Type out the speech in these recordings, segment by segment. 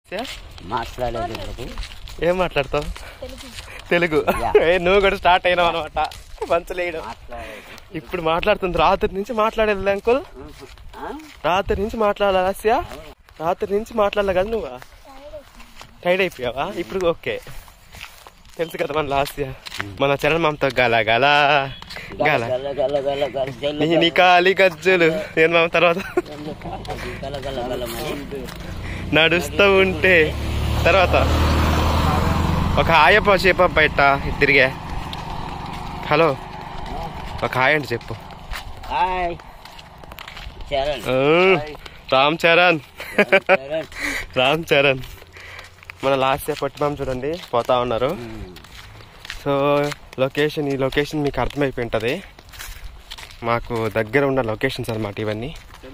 మాట్లాడేది ఎందుకు? ఏం మాట్లాడతావు తెలుగు ఏ, నువ్వు కూడా స్టార్ట్ అయినావు అనమాట పంచలేయడం మాట్లాడేది ఇప్పుడు మాట్లాడుతుంది రాత్రి నుంచి మాట్లాడేది అంకుల్ ఆ? రాత్రి నుంచి మాట్లాడాలి ఆస్య రాత్రి నుంచి మాట్లాడాలి కదా నువ్వు టైర్డ్ అయిపోయావా ఇప్పుడు ఓకే తెలుసు కదా మన లాస్య మన చరణ్ మామతో గల గల గల గల గల గల గల జల్లు నీ నీ కాలి గజ్జలు నేను మామ తర్వాత గల గల గల మరి. నడుస్తూ ఉంటే తర్వాత ఒక ఆయప్ప చెప్ప బయట తిరిగే హలో ఒక హాయ్ అంటే చెప్పు హాయ్ చరణ్ ఆ, రామ్ చరణ్ చరణ్ రామ్ చరణ్ మన లాస్ట్ పట్టిమామ చూడండి పోతా ఉన్నారు సో లొకేషన్ ఈ లొకేషన్ మీకు అర్థమైపోయి ఉంటుంది మాకు దగ్గర ఉన్న లొకేషన్స్ అనమాట ఇవన్నీ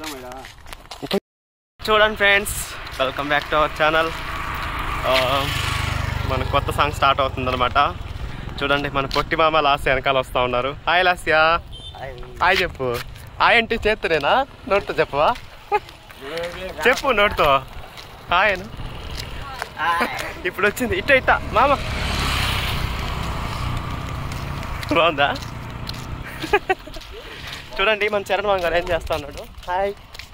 చూడండి friends welcome back to our channel మన కొత్త సాంగ్ స్టార్ట్ అవుతుంది అనమాట చూడండి మన పొట్టి మామ లాస్ట్ వెనకాల వస్తూ ఉన్నారు హాయ్ లాస్యా హాయ్ చెప్పు హాయ్ అంటే చేతురేనా నోట్తో చెప్పవా చెప్పు నోట్తో హాయ్ అను ఇప్పుడు వచ్చింది ఇట్ట ఇట్ట మామ బాగుందా చూడండి మన చరణ్ మామ గారు ఏం చేస్తా ఉన్నాడు హాయ్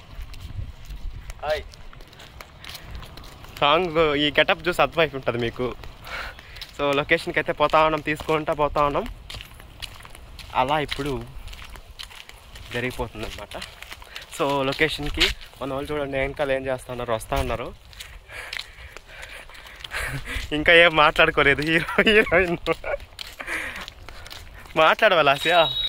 హాయ్ సాంగ్ ఈ గెటప్ చూసి అర్థమైపు ఉంటుంది మీకు సో లొకేషన్కి అయితే పోతా ఉన్నాం తీసుకుంటా పోతా ఉన్నాం అలా ఇప్పుడు జరిగిపోతుంది అనమాట సో లొకేషన్కి మన వాళ్ళు చూడండి వెనకాల ఏం చేస్తున్నారు వస్తూ ఉన్నారు ఇంకా ఏం మాట్లాడుకోలేదు హీరో హీరోయిన్ మాట్లాడవా లాస్యా